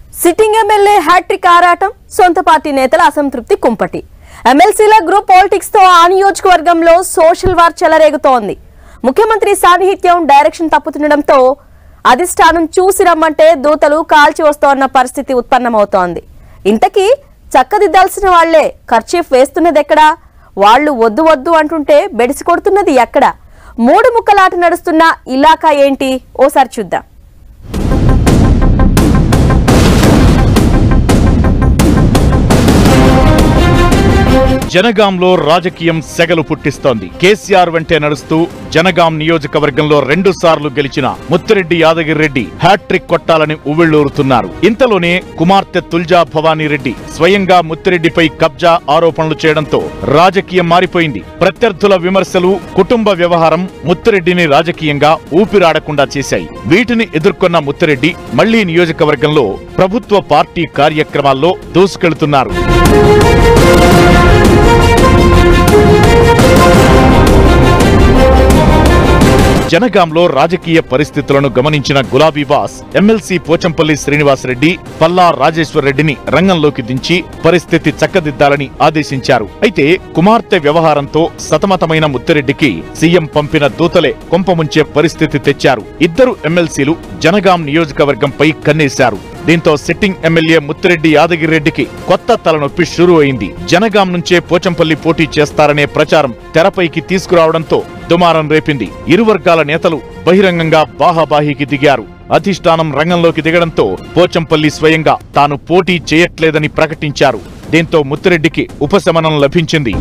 sitting MLA hat trick ఆరాటం సొంత party నేతల అసంతృప్తి కుంపటి ఎమ్మెల్సీల గ్రూప్ పాలిటిక్స్ తో ఆ నియోజకవర్గంలో సోషల్ వార్ చెలరేగుతోంది ముఖ్యమంత్రి సాన్నిహిత్యం డైరెక్షన్ తప్పుతుండటంతో అధిష్టానం చూసి రమ్మంటే దూతలు కాల్చి వస్తోన్న పరిస్థితి ఉత్పన్నమవుతోంది ఇంతకీ చక్కదిద్దాల్సిన వాళ్లే ఖర్చీఫ్ వేస్తున్నది ఎక్కడా వాళ్ళు వద్దు వద్దు అంటుంటే బెడిసి కొడుతున్నది ఎక్కడ మూడు ముక్కలాట నడుస్తున్న ఇలాకా ఏంటి ఓసారి చూద్దాం జనగాంలో రాజకీయం సెగలు పుట్టిస్తోంది కేసీఆర్ వెంటే నడుస్తూ జనగాం నియోజకవర్గంలో రెండు సార్లు గెలిచిన ముత్తిరెడ్డి యాదగిరిరెడ్డి హ్యాట్రిక్ కొట్టాలని ఉవ్విళ్లూరుతున్నారు ఇంతలోనే కుమార్తె తుల్జా భవానీ రెడ్డి స్వయంగా ముత్తిరెడ్డిపై కబ్జా ఆరోపణలు చేయడంతో రాజకీయం మారిపోయింది ప్రత్యర్థుల విమర్శలు కుటుంబ వ్యవహారం ముత్తిరెడ్డిని రాజకీయంగా ఊపిరాడకుండా చేశాయి వీటిని ఎదుర్కొన్న ముత్తిరెడ్డి మళ్లీ నియోజకవర్గంలో ప్రభుత్వ పార్టీ కార్యక్రమాల్లో దూసుకెళ్తున్నారు జనగాంలో రాజకీయ పరిస్థితులను గమనించిన గులాబీ బాస్ ఎమ్మెల్సీ పోచంపల్లి శ్రీనివాసరెడ్డి పల్లా రాజేశ్వర్ రెడ్డిని రంగంలోకి దించి పరిస్థితి చక్కదిద్దాలని ఆదేశించారు అయితే కుమార్తె వ్యవహారంతో సతమతమైన ముత్తిరెడ్డికి సీఎం పంపిన దూతలే కొంపముంచే పరిస్థితి తెచ్చారు ఇద్దరు ఎమ్మెల్సీలు జనగాం నియోజకవర్గంపై కన్నేశారు దీంతో సిట్టింగ్ ఎమ్మెల్యే ముత్తిరెడ్డి యాదగిరెడ్డికి కొత్త తలనొప్పి షురు అయింది జనగాం నుంచే పోచంపల్లి పోటీ చేస్తారనే ప్రచారం తెరపైకి తీసుకురావడంతో దుమారం రేపింది ఇరు వర్గాల నేతలు బహిరంగంగా బాహాబాహీకి దిగారు అధిష్టానం రంగంలోకి దిగడంతో పోచంపల్లి స్వయంగా తాను పోటీ చేయట్లేదని ప్రకటించారు దీంతో ముత్తిరెడ్డికి ఉపశమనం లభించింది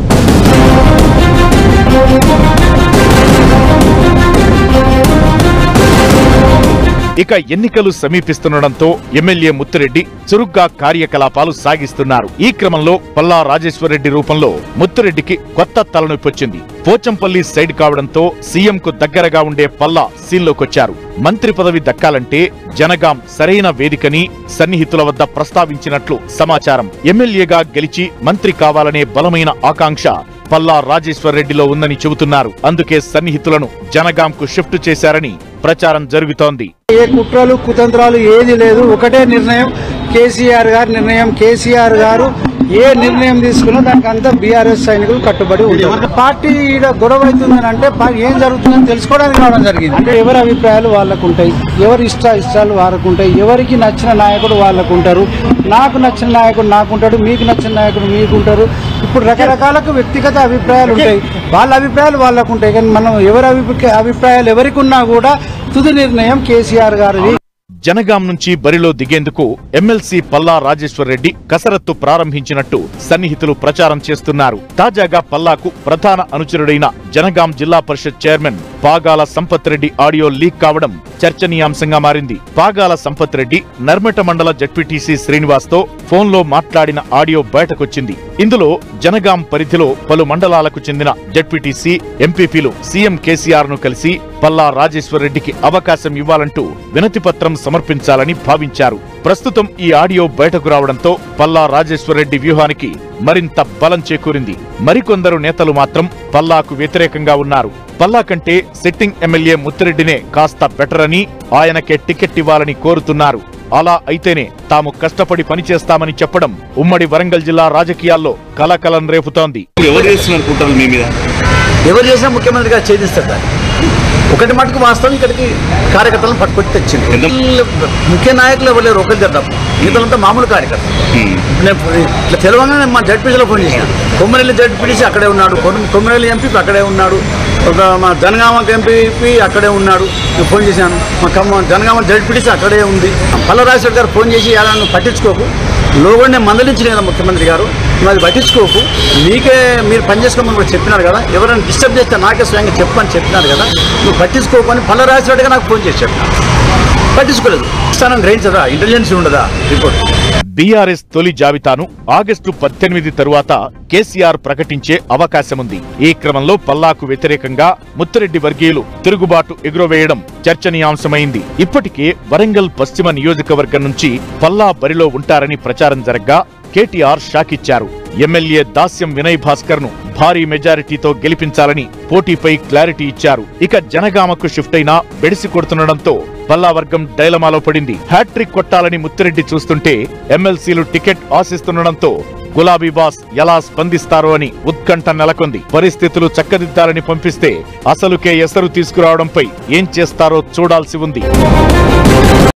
ఇక ఎన్నికలు సమీపిస్తుండటంతో ఎమ్మెల్యే ముత్తిరెడ్డి చురుగ్గా కార్యకలాపాలు సాగిస్తున్నారు ఈ క్రమంలో పల్లా రాజేశ్వరరెడ్డి రూపంలో ముత్తిరెడ్డికి కొత్త తలనొప్పొచ్చింది పోచంపల్లి సైడ్ కావడంతో సీఎంకు దగ్గరగా ఉండే పల్లా సీన్లోకొచ్చారు మంత్రి పదవి దక్కాలంటే జనగాం సరైన వేదికని సన్నిహితుల వద్ద ప్రస్తావించినట్లు సమాచారం ఎమ్మెల్యేగా గెలిచి మంత్రి కావాలనే బలమైన ఆకాంక్ష పల్లా రాజేశ్వర్ రెడ్డిలో ఉందని చెబుతున్నారు అందుకే సన్నిహితులను జనగాంకు షిఫ్ట్ చేశారని ప్రచారం జరుగుతోంది ఏ కుట్రలు కుతంత్రాలు ఏది లేదు ఒకటే నిర్ణయం కేసీఆర్ గారి నిర్ణయం కేసీఆర్ గారు ఏ నిర్ణయం తీసుకున్నా దానికి అంతా బీఆర్ఎస్ సైనికులు కట్టుబడి ఉంటారు పార్టీ ఈడ గొడవ అవుతుందని అంటే పా- ఏం జరుగుతుందని తెలుసుకోవడానికి రావడం జరిగింది అంటే ఎవరి అభిప్రాయాలు వాళ్ళకు ఉంటాయి ఎవరి ఇష్ట ఇష్టాలు వాళ్ళకు ఉంటాయి ఎవరికి నచ్చిన నాయకుడు వాళ్ళకు ఉంటారు నాకు నచ్చిన నాయకుడు నాకుంటాడు మీకు నచ్చిన నాయకుడు మీకుంటారు ఇప్పుడు రకరకాలకు వ్యక్తిగత అభిప్రాయాలు ఉంటాయి వాళ్ళ అభిప్రాయాలు వాళ్ళకు ఉంటాయి కానీ మనం ఎవరి అభిప్రాయ అభిప్రాయాలు ఎవరికి ఉన్నా కూడా తుది నిర్ణయం కేసీఆర్ గారిది జనగాం నుంచి బరిలో దిగేందుకు ఎమ్మెల్సీ పల్లా రాజేశ్వర్ రెడ్డి కసరత్తు ప్రారంభించినట్టు సన్నిహితులు ప్రచారం చేస్తున్నారు తాజాగా పల్లాకు ప్రధాన అనుచరుడైన జనగాం జిల్లా పరిషత్ chairman Pagala Sampath Reddy audio leak కావడం చర్చనీయాంశంగా మారింది పాగాల సంపత్ రెడ్డి నర్మట మండల జడ్పీటీసీ శ్రీనివాస్ తో ఫోన్లో మాట్లాడిన ఆడియో బయటకొచ్చింది ఇందులో జనగాం పరిధిలో పలు మండలాలకు చెందిన జడ్పీటీసీ ఎంపీపీలు సీఎం కేసీఆర్ ను కలిసి పల్లా రాజేశ్వర్ రెడ్డికి అవకాశం ఇవ్వాలంటూ వినతి పత్రం సమర్పించాలని భావించారు ప్రస్తుతం ఈ ఆడియో బయటకు రావడంతో పల్లా రాజేశ్వర్ రెడ్డి వ్యూహానికి మరింత బలం చేకూరింది మరికొందరు నేతలు మాత్రం పల్లాకు వ్యతిరేకంగా ఉన్నారు పల్లా కంటే సిట్టింగ్ ఎమ్మెల్యే ముత్తిరెడ్డినే కాస్త బెటర్ అని ఆయనకే టికెట్ ఇవ్వాలని కోరుతున్నారు అలా అయితేనే తాము కష్టపడి పనిచేస్తామని చెప్పడం ఉమ్మడి వరంగల్ జిల్లా రాజకీయాల్లో కలకలం రేపుతోంది ఎవరు చేస్తున్నారు కుట్రలు మీ మీద ఎవరు చేసినా ముఖ్యమంత్రి గారు ఛేదిస్తారు దాన్ని ఒకటి మటుకు వాస్తవం ఇక్కడికి కార్యకర్తలను పట్టుకొచ్చి తెచ్చింది ఎంత- వీళ్ళు ముఖ్య నాయకులు ఎవరు లేరు ఒకరి తప్ప మిగతాలంతా మామూలు కార్యకర్తలు నేను ఇట్లా తెలవగానే మా జడ్పీసీలో ఫోన్ చేశాను కొమ్మరెల్లి జడ్పీసీ అక్కడే ఉన్నాడు కొమ్- కొమ్మరెల్లి ఎంపీ అక్కడే ఉన్నాడు ఒక మా జనగామ ఎంపీ అక్కడే ఉన్నాడు నేను ఫోన్ చేశాను మా ఖమ్మం జనగామ జడ్పీటీసీ అక్కడే ఉంది పల్లరాజేశ్వర్ గారు ఫోన్ చేసి ఎలా నువ్వు పట్టించుకోకు లోగోని నేను మందలించిన కదా ముఖ్యమంత్రి గారు నువ్వు అది పట్టించుకోకు నీకే మీరు పని చేసుకోమని కూడా చెప్పినారు కదా ఎవరైనా డిస్టర్బ్ చేస్తే నాకే స్వయంగా చెప్పని చెప్పినారు కదా నువ్వు పట్టించుకోకు అని పల్లరాజేశ్వరుడిగా నాకు ఫోన్ చేసి చెప్పినారు పట్టించుకోలేదు స్థానం గ్రహించదా ఇంటెలిజెన్స్ ఉండదా రిపోర్ట్ బీఆర్ఎస్ తొలి జాబితాను ఆగస్టు పద్దెనిమిది తరువాత కేసీఆర్ ప్రకటించే అవకాశముంది ఈ క్రమంలో పల్లాకు వ్యతిరేకంగా ముత్తిరెడ్డి వర్గీయులు తిరుగుబాటు ఎగురవేయడం చర్చనీయాంశమైంది ఇప్పటికే వరంగల్ పశ్చిమ నియోజకవర్గం నుంచి పల్లా బరిలో ఉంటారని ప్రచారం జరగ్గా కేటీఆర్ షాకిచ్చారు ఎమ్మెల్యే దాస్యం వినయ్ భాస్కర్ ను భారీ మెజారిటీతో గెలిపించాలని పోటీపై క్లారిటీ ఇచ్చారు ఇక జనగామకు షిఫ్ట్ అయినా బెడిసి కొడుతుండడంతో పల్లా వర్గం డైలమాలో పడింది హ్యాట్రిక్ కొట్టాలని ముత్తిరెడ్డి చూస్తుంటే ఎమ్మెల్సీలు టికెట్ ఆశిస్తుండడంతో గులాబీ బాస్ ఎలా స్పందిస్తారో అని ఉత్కంఠ నెలకొంది పరిస్థితులు చక్కదిద్దాలని పంపిస్తే అసలుకే ఎసరు తీసుకురావడంపై ఏం చేస్తారో చూడాల్సి ఉంది